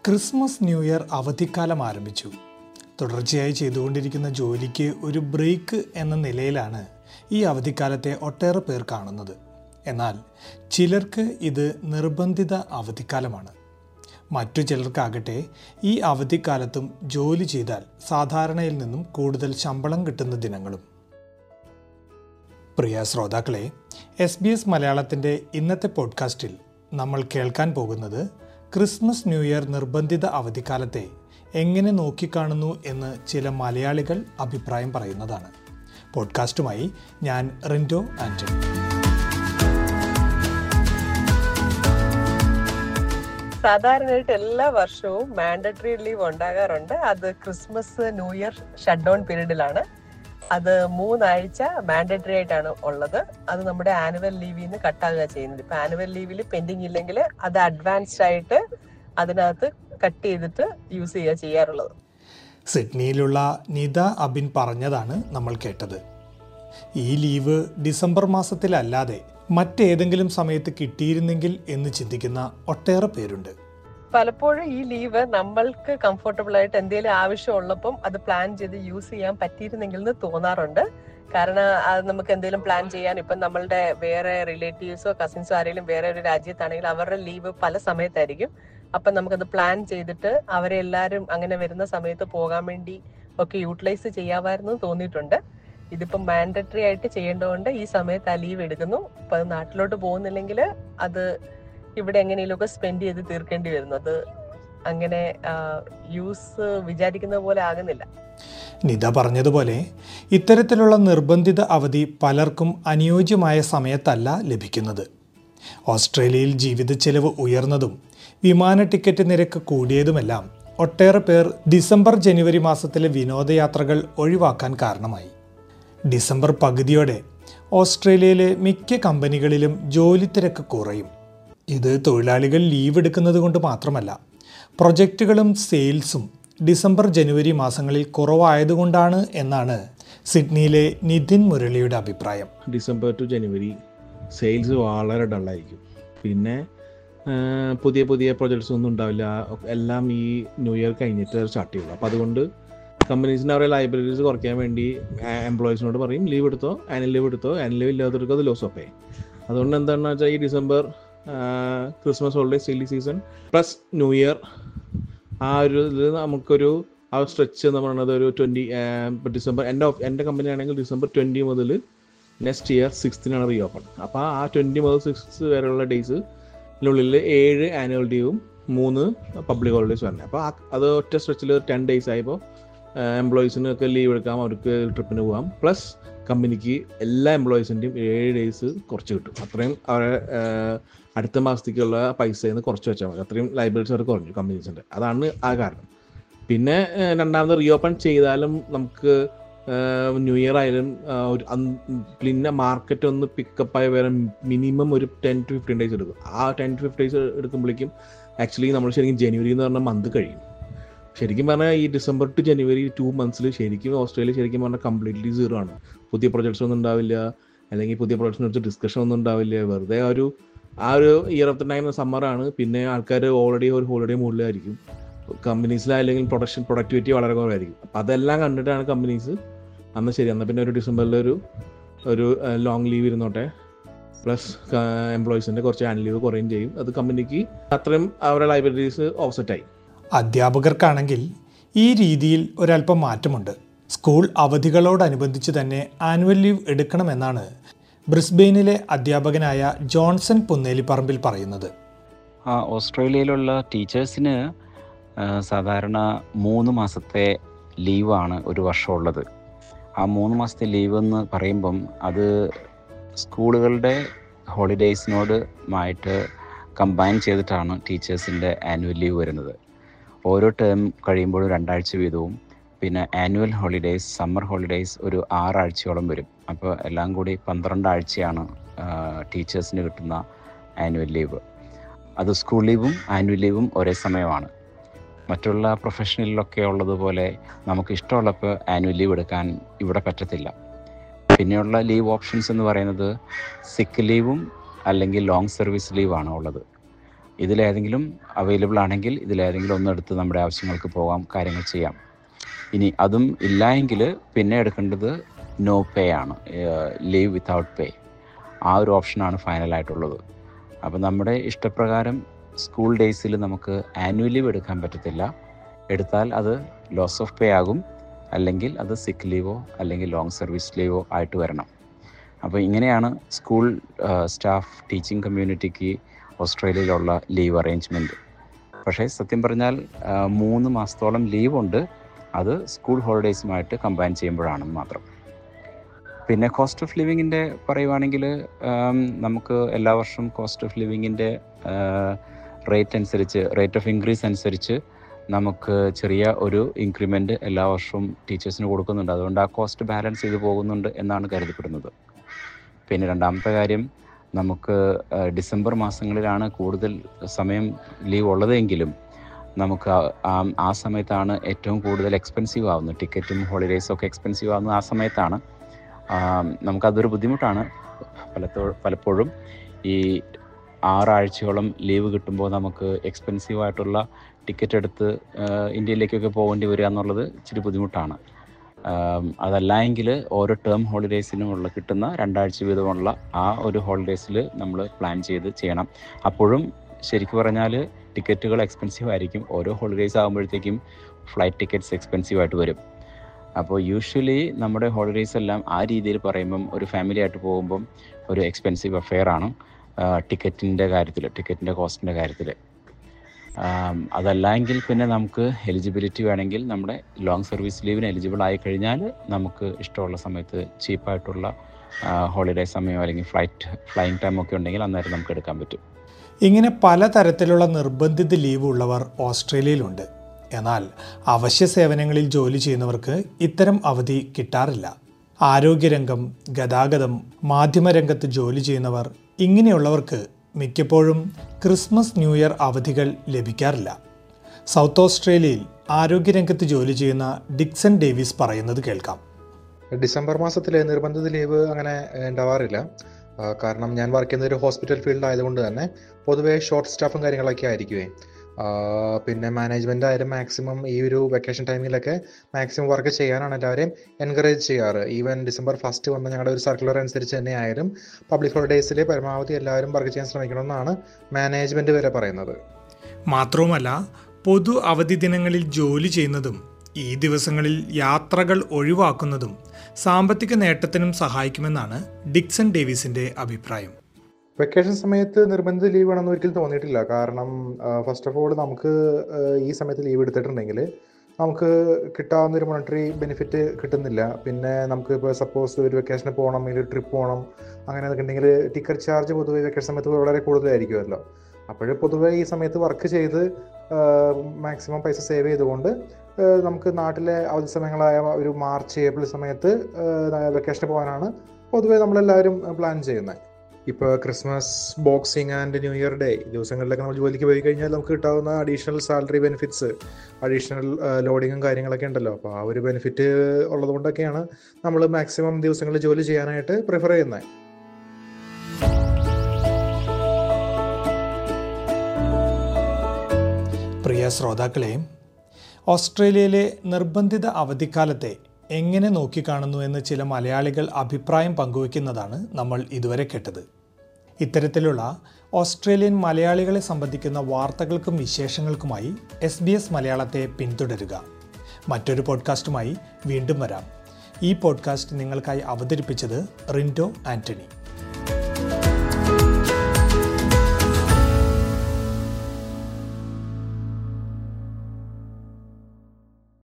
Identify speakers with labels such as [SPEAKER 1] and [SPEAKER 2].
[SPEAKER 1] Christmas new year അവധിക്കാലം ആരംഭിച്ചു തുടർച്ചയായി ചെയ്തുകൊണ്ടിരിക്കുന്ന ജോലിക്ക് ഒരു ബ്രേക്ക് എന്ന നിലയിലാണ് ഈ അവധിക്കാലത്തെ ഒട്ടേറെ പേർ കാണുന്നത് എന്നാൽ ചിലർക്ക് ഇത് നിർബന്ധിത അവധിക്കാലമാണ് മറ്റു ചിലർക്കാകട്ടെ ഈ അവധിക്കാലത്തും ജോലി ചെയ്താൽ സാധാരണയിൽ നിന്നും കൂടുതൽ ശമ്പളം കിട്ടുന്ന ദിനങ്ങളും പ്രിയ ശ്രോതാക്കളെ എസ് ബി എസ് മലയാളത്തിൻ്റെ ഇന്നത്തെ പോഡ്കാസ്റ്റിൽ നമ്മൾ കേൾക്കാൻ പോകുന്നത് ക്രിസ്മസ് ന്യൂ ഇയർ നിർബന്ധിത അവധിക്കാലത്തെ എങ്ങനെ നോക്കിക്കാണുന്നു എന്ന് ചില മലയാളികൾ അഭിപ്രായം പറയുന്നതാണ് പോഡ്കാസ്റ്റുമായി ഞാൻ റിൻഡോ ആൻ്റണി
[SPEAKER 2] സാധാരണയായിട്ട് എല്ലാ വർഷവും മാൻഡറ്ററി ലീവ് ഉണ്ടാകാറുണ്ട് അത് Christmas new year shut down പീരീഡിലാണ് അത് മൂന്നാഴ്ച മാൻഡറ്ററി ആയിട്ടാണ് ഉള്ളത് അത് നമ്മുടെ ആനുവൽ ലീവിൽ നിന്ന് കട്ടാകുക ചെയ്യുന്നത് ഇപ്പൊ ആനുവൽ ലീവിൽ പെൻഡിങ് ഇല്ലെങ്കിൽ അത് അഡ്വാൻസ്ഡ് ആയിട്ട് അതിനകത്ത് കട്ട് ചെയ്തിട്ട് യൂസ് ചെയ്യുക ചെയ്യാറുള്ളത്
[SPEAKER 1] സിഡ്നിയിലുള്ള നിത അബിൻ പറഞ്ഞതാണ് നമ്മൾ കേട്ടത് ഈ ലീവ് ഡിസംബർ മാസത്തിലല്ലാതെ മറ്റേതെങ്കിലും സമയത്ത് കിട്ടിയിരുന്നെങ്കിൽ എന്ന് ചിന്തിക്കുന്ന ഒട്ടേറെ പേരുണ്ട്
[SPEAKER 2] പലപ്പോഴും ഈ ലീവ് നമ്മൾക്ക് കംഫർട്ടബിൾ ആയിട്ട് എന്തെങ്കിലും ആവശ്യമുള്ളപ്പം അത് പ്ലാൻ ചെയ്ത് യൂസ് ചെയ്യാൻ പറ്റിയിരുന്നെങ്കിൽ എന്ന് തോന്നാറുണ്ട് കാരണം അത് നമുക്ക് എന്തെങ്കിലും പ്ലാൻ ചെയ്യാൻ ഇപ്പം നമ്മളുടെ വേറെ റിലേറ്റീവ്സോ കസിൻസോ ആരെങ്കിലും വേറെ ഒരു രാജ്യത്താണെങ്കിൽ അവരുടെ ലീവ് പല സമയത്തായിരിക്കും അപ്പം നമുക്കത് പ്ലാൻ ചെയ്തിട്ട് അവരെ എല്ലാവരും അങ്ങനെ വരുന്ന സമയത്ത് പോകാൻ വേണ്ടി ഒക്കെ യൂട്ടിലൈസ് ചെയ്യാമായിരുന്നു എന്ന് തോന്നിയിട്ടുണ്ട് ഇതിപ്പം മാൻഡറ്ററി ആയിട്ട് ചെയ്യേണ്ടതുകൊണ്ട് ഈ സമയത്ത് ആ ലീവ് എടുക്കുന്നു അപ്പൊ അത് നാട്ടിലോട്ട് പോകുന്നില്ലെങ്കിൽ അത് ഇവിടെ എങ്ങനെയൊക്കെ സ്പെൻഡ് ചെയ്ത് തീർക്കേണ്ടി വരുന്നു അത് അങ്ങനെ യൂസ് വിചാരിക്കുന്ന പോലെ ആകുന്നില്ല
[SPEAKER 1] നിത പറഞ്ഞതുപോലെ ഇത്തരത്തിലുള്ള നിർബന്ധിത അവധി പലർക്കും അനുയോജ്യമായ സമയത്തല്ല ലഭിക്കുന്നത് ഓസ്ട്രേലിയയിൽ ജീവിത ചെലവ് ഉയർന്നതും വിമാന ടിക്കറ്റ് നിരക്ക് കൂടിയതുമെല്ലാം ഒട്ടേറെ പേർ ഡിസംബർ ജനുവരി മാസത്തിലെ വിനോദയാത്രകൾ ഒഴിവാക്കാൻ കാരണമായി ഡിസംബർ പകുതിയോടെ ഓസ്ട്രേലിയയിലെ മിക്ക കമ്പനികളിലും ജോലി തിരക്ക് കുറയും ഇത് തൊഴിലാളികൾ ലീവ് എടുക്കുന്നത് കൊണ്ട് മാത്രമല്ല പ്രൊജക്റ്റുകളും സെയിൽസും ഡിസംബർ ജനുവരി മാസങ്ങളിൽ കുറവായതുകൊണ്ടാണ് എന്നാണ് സിഡ്നിയിലെ നിതിൻ മുരളിയുടെ അഭിപ്രായം
[SPEAKER 3] ഡിസംബർ ടു ജനുവരി സെയിൽസ് വളരെ ഡള്ളായിരിക്കും പിന്നെ ആ, പുതിയ പുതിയ പ്രൊജക്ട്സ് ഒന്നും ഉണ്ടാവില്ല എല്ലാം ഈ ന്യൂ ഇയർ കഴിഞ്ഞിട്ട് സ്റ്റാർട്ട് ചെയ്യുള്ളൂ അപ്പോൾ അതുകൊണ്ട് കമ്പനീസിന് അവരുടെ ലൈബ്രറീസ് കുറയ്ക്കാൻ വേണ്ടി എംപ്ലോയീസിനോട് പറയും ലീവ് എടുത്തോ ആനുവൽ ലീവ് എടുത്തോ ആനുവൽ ലീവ് ഇല്ലാത്തവർക്ക് അത് ലോസ് ഓഫ് ചെയ്യും അതുകൊണ്ട് എന്താണെന്ന് വെച്ചാൽ ഈ December Christmas holiday silly season plus new year ആ ഒരു ഇത് നമുക്കൊരു ആ സ്ട്രെച്ച് എന്ന് പറയുന്നത് ഒരു ട്വൻറ്റി ഡിസംബർ എൻ്റെ ഓഫ് എൻ്റെ കമ്പനി ആണെങ്കിൽ ഡിസംബർ ട്വൻറ്റി മുതൽ നെക്സ്റ്റ് ഇയർ സിക്സ്തിനാണ് റീ ഓപ്പൺ അപ്പോൾ ആ ട്വൻറ്റി മുതൽ സിക്സ് വരെയുള്ള ഡേയ്സ് ഉള്ളിൽ ഏഴ് ആനുവൽ ലീവും മൂന്ന് പബ്ലിക് ഹോളിഡേയ്സ് വരണേ അപ്പോൾ അത് ഒറ്റ സ്ട്രെച്ചിൽ ടെൻ ഡേയ്സ് ആയപ്പോൾ എംപ്ലോയീസിനൊക്കെ ലീവ് എടുക്കാം അവർക്ക് ട്രിപ്പിന് പോകാം പ്ലസ് കമ്പനിക്ക് എല്ലാ എംപ്ലോയീസിൻ്റെയും ഏഴ് ഡേയ്സ് കുറച്ച് കിട്ടും അത്രയും അവരെ ആഹ്, അടുത്ത മാസത്തേക്കുള്ള പൈസയിൽ നിന്ന് കുറച്ച് വെച്ചാൽ മതി അത്രയും ലൈബ്രറീസ് അവർ കുറഞ്ഞു കമ്പനീസിൻ്റെ അതാണ് ആ കാരണം പിന്നെ ആഹ്, രണ്ടാമത് റീ ഓപ്പൺ ചെയ്താലും നമുക്ക് ന്യൂ ഇയർ ആയാലും ആഹ്, ഒരു അന്ന് പിന്നെ മാർക്കറ്റ് ഒന്ന് പിക്കപ്പ് ആയി വരാൻ മിനിമം ഒരു ടെൻ ടു ഫിഫ്റ്റീൻ ഡേയ്സ് എടുക്കും ആ ടെൻ ടു ഫിഫ്റ്റീൻ ഡേയ്സ് എടുക്കുമ്പോഴേക്കും ആക്ച്വലി നമ്മൾ ശരിക്കും ജനുവരി എന്ന് പറഞ്ഞ മന്ത് കഴിയും ശരിക്കും പറഞ്ഞാൽ ഈ ഡിസംബർ ടു ജനുവരി ടു മന്ത്സിൽ ശരിക്കും ഓസ്ട്രേലിയ ശരിക്കും പറഞ്ഞാൽ കംപ്ലീറ്റ്ലി സീറോ ആണ് പുതിയ പ്രൊജക്ട്സ് ഒന്നും ഉണ്ടാവില്ല അല്ലെങ്കിൽ പുതിയ പ്രൊജക്ട്സിനെ കുറിച്ച് ഡിസ്കഷൻ ഒന്നും ഉണ്ടാവില്ല വെറുതെ ആ ഒരു ആ ഒരു ഇയർ ഓഫ് ദ ടൈം സമ്മറാണ് പിന്നെ ആൾക്കാർ ഓൾറെഡി ഒരു ഹോളിഡേ മുകളിലായിരിക്കും കമ്പനീസിലായില്ലെങ്കിൽ പ്രൊഡക്ഷൻ പ്രൊഡക്ടിവിറ്റി വളരെ കുറവായിരിക്കും അപ്പം അതെല്ലാം കണ്ടിട്ടാണ് കമ്പനീസ് അന്ന് ശരി എന്നാൽ പിന്നെ ഒരു ഡിസംബറിൽ ഒരു ഒരു ലോങ് ലീവ് ഇരുന്നോട്ടെ പ്ലസ് എംപ്ലോയീസിൻ്റെ കുറച്ച് ആനുവൽ ലീവ് കുറയും ചെയ്യും അത് കമ്പനിക്ക് അത്രയും അവരുടെ ലൈബ്രറീസ് ഓഫ്സെറ്റായി
[SPEAKER 1] അധ്യാപകർക്കാണെങ്കിൽ ഈ രീതിയിൽ ഒരല്പം മാറ്റമുണ്ട് സ്കൂൾ അവധികളോടനുബന്ധിച്ച് തന്നെ ആനുവൽ ലീവ് എടുക്കണമെന്നാണ് ബ്രിസ്ബെയിനിലെ അധ്യാപകനായ ജോൺസൺ പുന്നേലിപ്പറമ്പിൽ പറയുന്നത്
[SPEAKER 4] ആ ഓസ്ട്രേലിയയിലുള്ള ടീച്ചേഴ്സിന് ആ, സാധാരണ മൂന്ന് മാസത്തെ ലീവാണ് ഒരു വർഷം ഉള്ളത് ആ മൂന്ന് മാസത്തെ ലീവ് എന്ന് പറയുമ്പം അത് സ്കൂളുകളുടെ ഹോളിഡേയ്സിനോട് ആയിട്ട് കമ്പൈൻ ചെയ്തിട്ടാണ് ടീച്ചേഴ്സിൻ്റെ ആനുവൽ ലീവ് വരുന്നത് ഓരോ ടേം കഴിയുമ്പോഴും രണ്ടാഴ്ച വീതവും പിന്നെ ആനുവൽ ഹോളിഡേയ്സ് സമ്മർ ഹോളിഡേയ്സ് ഒരു ആറാഴ്ചയോളം വരും അപ്പോൾ എല്ലാം കൂടി പന്ത്രണ്ട് ആഴ്ചയാണ് ടീച്ചേഴ്സിന് കിട്ടുന്ന ആനുവൽ ലീവ് അത് സ്കൂൾ ലീവും ആനുവൽ ലീവും ഒരേ സമയമാണ് മറ്റുള്ള പ്രൊഫഷണലിലൊക്കെ ഉള്ളതുപോലെ നമുക്ക് ഇഷ്ടമുള്ളപ്പോൾ ആനുവൽ ലീവ് എടുക്കാൻ ഇവിടെ പറ്റത്തില്ല പിന്നെയുള്ള ലീവ് ഓപ്ഷൻസ് എന്ന് പറയുന്നത് സിക്ക് ലീവും അല്ലെങ്കിൽ ലോങ് സർവീസ് ലീവാണ് ഉള്ളത് ഇതിലേതെങ്കിലും അവൈലബിൾ ആണെങ്കിൽ ഇതിലേതെങ്കിലും ഒന്നെടുത്ത് നമ്മുടെ ആവശ്യങ്ങൾക്ക് പോകാം കാര്യങ്ങൾ ചെയ്യാം ഇനി അതും ഇല്ല എങ്കിൽ പിന്നെ എടുക്കേണ്ടത് നോ പേ ആണ് ലീവ് വിത്തൗട്ട് പേ ആ ഒരു ഓപ്ഷനാണ് ഫൈനലായിട്ടുള്ളത് അപ്പോൾ നമ്മുടെ ഇഷ്ടപ്രകാരം സ്കൂൾ ഡേയ്സിൽ നമുക്ക് ആനുവൽ ലീവ് എടുക്കാൻ പറ്റത്തില്ല എടുത്താൽ അത് ലോസ് ഓഫ് പേ ആകും അല്ലെങ്കിൽ അത് സിക്ക് ലീവോ അല്ലെങ്കിൽ ലോങ് സർവീസ് ലീവോ ആയിട്ട് വരണം അപ്പോൾ ഇങ്ങനെയാണ് സ്കൂൾ സ്റ്റാഫ് ടീച്ചിങ് കമ്മ്യൂണിറ്റിക്ക് ഓസ്ട്രേലിയയിലുള്ള ലീവ് അറേഞ്ച്മെൻറ്റ് പക്ഷേ സത്യം പറഞ്ഞാൽ ആ, മൂന്ന് മാസത്തോളം ലീവ് ഉണ്ട് അത് സ്കൂൾ ഹോളിഡേയ്സുമായിട്ട് കമ്പൈൻ ചെയ്യുമ്പോഴാണ് മാത്രം പിന്നെ കോസ്റ്റ് ഓഫ് ലിവിങ്ങിൻ്റെ പറയുവാണെങ്കിൽ ആം, നമുക്ക് എല്ലാ വർഷവും കോസ്റ്റ് ഓഫ് ലിവിങ്ങിൻ്റെ റേറ്റ് അനുസരിച്ച് റേറ്റ് ഓഫ് ഇൻക്രീസ് അനുസരിച്ച് നമുക്ക് ചെറിയ ഒരു ഇൻക്രിമെൻ്റ് എല്ലാ വർഷവും ടീച്ചേഴ്സിന് കൊടുക്കുന്നുണ്ട് അതുകൊണ്ട് ആ കോസ്റ്റ് ബാലൻസ് ചെയ്ത് പോകുന്നുണ്ട് എന്നാണ് കരുതപ്പെടുന്നത് പിന്നെ രണ്ടാമത്തെ കാര്യം നമുക്ക് ആ, ഡിസംബർ മാസങ്ങളിലാണ് കൂടുതൽ സമയം ലീവ് ഉള്ളതെങ്കിലും നമുക്ക് ആ- ആ- ആ സമയത്താണ് ഏറ്റവും കൂടുതൽ എക്സ്പെൻസീവ് ആവുന്നത് ടിക്കറ്റും ഹോളിഡേയ്സും ഒക്കെ എക്സ്പെൻസീവ് ആവുന്നത് ആ സമയത്താണ് ആ, നമുക്കതൊരു ബുദ്ധിമുട്ടാണ് പലത്തോ പലപ്പോഴും ഈ ആറാഴ്ചയോളം ലീവ് കിട്ടുമ്പോൾ നമുക്ക് എക്സ്പെൻസീവ് ആയിട്ടുള്ള ടിക്കറ്റ് എടുത്ത് ആ, ഇന്ത്യയിലേക്കൊക്കെ പോകേണ്ടി വരിക എന്നുള്ളത് ഇച്ചിരി ബുദ്ധിമുട്ടാണ് ആം, അതല്ല എങ്കിൽ ഓരോ ടേം ഹോളിഡേയ്സിനുമുള്ള കിട്ടുന്ന രണ്ടാഴ്ച വീതമുള്ള ആ ഒരു ഹോളിഡേയ്സിൽ നമ്മൾ പ്ലാൻ ചെയ്ത് ചെയ്യണം അപ്പോഴും ശരിക്കും പറഞ്ഞാൽ ടിക്കറ്റുകൾ എക്സ്പെൻസീവ് ആയിരിക്കും ഓരോ ഹോളിഡേയ്സ് ആകുമ്പോഴത്തേക്കും ഫ്ലൈറ്റ് ടിക്കറ്റ്സ് എക്സ്പെൻസീവ് ആയിട്ട് വരും അപ്പോൾ യൂഷ്വലി നമ്മുടെ ഹോളിഡേയ്സ് എല്ലാം ആ രീതിയിൽ പറയുമ്പം ഒരു ഫാമിലി ആയിട്ട് പോകുമ്പം ഒരു എക്സ്പെൻസീവ് അഫെയർ ആണ് ടിക്കറ്റിൻ്റെ കാര്യത്തിൽ ടിക്കറ്റിൻ്റെ കോസ്റ്റിൻ്റെ കാര്യത്തിൽ അതല്ല എങ്കിൽ പിന്നെ നമുക്ക് എലിജിബിലിറ്റി വേണമെങ്കിൽ നമ്മുടെ ലോങ് സർവീസ് ലീവിന് എലിജിബിൾ ആയി കഴിഞ്ഞാൽ നമുക്ക് ഇഷ്ടമുള്ള സമയത്ത് ചീപ്പായിട്ടുള്ള ഹോളിഡേ സമയം അല്ലെങ്കിൽ ഫ്ലൈറ്റ് ഫ്ലൈയിങ് ടൈം ഒക്കെ ഉണ്ടെങ്കിൽ അന്നേരം നമുക്ക് എടുക്കാൻ പറ്റും
[SPEAKER 1] ഇങ്ങനെ പലതരത്തിലുള്ള നിർബന്ധിത ലീവ് ഉള്ളവർ ഓസ്ട്രേലിയയിലുണ്ട് എന്നാൽ അവശ്യ സേവനങ്ങളിൽ ജോലി ചെയ്യുന്നവർക്ക് ഇത്തരം അവധി കിട്ടാറില്ല ആരോഗ്യരംഗം ഗതാഗതം മാധ്യമരംഗത്ത് ജോലി ചെയ്യുന്നവർ ഇങ്ങനെയുള്ളവർക്ക് മിക്കപ്പോഴും ക്രിസ്മസ് ന്യൂ ഇയർ അവധികൾ ലഭിക്കാറില്ല സൗത്ത് ഓസ്ട്രേലിയയിൽ ആരോഗ്യരംഗത്ത് ജോലി ചെയ്യുന്ന ഡിക്സൺ ഡേവിസ് പറയുന്നത് കേൾക്കാം
[SPEAKER 5] ഡിസംബർ മാസത്തിൽ നിർബന്ധിത ലീവ് അങ്ങനെ ഏഹ്, ഉണ്ടാവാറില്ല ആ, കാരണം ഞാൻ വർക്ക് ചെയ്യുന്ന ഒരു ഹോസ്പിറ്റൽ ഫീൽഡ് ആയതുകൊണ്ട് തന്നെ പൊതുവേ ഷോർട്ട് സ്റ്റാഫും കാര്യങ്ങളൊക്കെ ആയിരിക്കുവേ ആ, പിന്നെ മാനേജ്മെന്റ് ആയാലും മാക്സിമം ഈ ഒരു വെക്കേഷൻ ടൈമിലൊക്കെ മാക്സിമം വർക്ക് ചെയ്യാനാണ് എല്ലാവരെയും എൻകറേജ് ചെയ്യാറ് ഈവൻ ഡിസംബർ ഫസ്റ്റ് വന്ന ഞങ്ങളുടെ ഒരു സർക്കുലർ അനുസരിച്ച് തന്നെ ആയാലും പബ്ലിക് ഹോളിഡേയ്സിൽ പരമാവധി എല്ലാവരും വർക്ക് ചെയ്യാൻ ശ്രമിക്കണമെന്നാണ് മാനേജ്മെന്റ് വരെ പറയുന്നത്
[SPEAKER 1] മാത്രവുമല്ല പൊതു അവധി ദിനങ്ങളിൽ ജോലി ചെയ്യുന്നതും ഈ ദിവസങ്ങളിൽ യാത്രകൾ ഒഴിവാക്കുന്നതും സാമ്പത്തിക നേട്ടത്തിനും സഹായിക്കുമെന്നാണ് ഡിക്സൺ ഡേവിസിന്റെ അഭിപ്രായം
[SPEAKER 5] വെക്കേഷൻ സമയത്ത് നിർബന്ധിത ലീവ് വേണമെന്ന് ഒരിക്കലും തോന്നിയിട്ടില്ല കാരണം ഫസ്റ്റ് ഓഫ് ഓൾ നമുക്ക് ആ, ഈ സമയത്ത് ലീവ് എടുത്തിട്ടുണ്ടെങ്കിൽ നമുക്ക് കിട്ടാവുന്ന ഒരു മോണിറ്ററി ബെനിഫിറ്റ് കിട്ടുന്നില്ല പിന്നെ നമുക്ക് ഇപ്പോൾ സപ്പോസ് ഒരു വെക്കേഷന് പോകണം അല്ലെങ്കിൽ ഒരു ട്രിപ്പ് പോകണം അങ്ങനെ ഉണ്ടെങ്കിൽ ടിക്കറ്റ് ചാർജ് പൊതുവെ വെക്കേഷൻ സമയത്ത് വളരെ കൂടുതലായിരിക്കുമല്ലോ അപ്പോൾ പൊതുവെ ഈ സമയത്ത് വർക്ക് ചെയ്ത് മാക്സിമം പൈസ സേവ് ചെയ്തുകൊണ്ട് ആ, നമുക്ക് നാട്ടിലെ അവധി സമയങ്ങളായ ഒരു മാർച്ച് ഏപ്രിൽ സമയത്ത് വെക്കേഷന് പോകാനാണ് പൊതുവെ നമ്മളെല്ലാവരും പ്ലാൻ ചെയ്യുന്നത് ഇപ്പോൾ Christmas boxing and new year day ദിവസങ്ങളിലൊക്കെ നമ്മൾ ജോലിക്ക് പോയി കഴിഞ്ഞാൽ നമുക്ക് കിട്ടാവുന്ന അഡീഷണൽ സാലറി ബെനിഫിറ്റ്സ് അഡീഷണൽ ലോഡിങ്ങും കാര്യങ്ങളൊക്കെ ഉണ്ടല്ലോ അപ്പോൾ ആ ഒരു ബെനിഫിറ്റ് ഉള്ളതുകൊണ്ടൊക്കെയാണ് നമ്മൾ മാക്സിമം ദിവസങ്ങളിൽ ജോലി ചെയ്യാനായിട്ട് പ്രിഫർ ചെയ്യുന്നത്
[SPEAKER 1] പ്രിയ ശ്രോതാക്കളെ ഓസ്ട്രേലിയയിലെ നിർബന്ധിത അവധിക്കാലത്തെ എങ്ങനെ നോക്കിക്കാണുന്നു എന്ന് ചില മലയാളികൾ അഭിപ്രായം പങ്കുവയ്ക്കുന്നതാണ് നമ്മൾ ഇതുവരെ കേട്ടത് ഇത്തരത്തിലുള്ള ഓസ്ട്രേലിയൻ മലയാളികളെ സംബന്ധിക്കുന്ന വാർത്തകൾക്കും വിശേഷങ്ങൾക്കുമായി എസ് ബി എസ് മലയാളത്തെ പിന്തുടരുക മറ്റൊരു പോഡ്കാസ്റ്റുമായി വീണ്ടും വരാം ഈ പോഡ്കാസ്റ്റ് നിങ്ങൾക്കായി അവതരിപ്പിച്ചത് റിൻഡോ ആന്റണി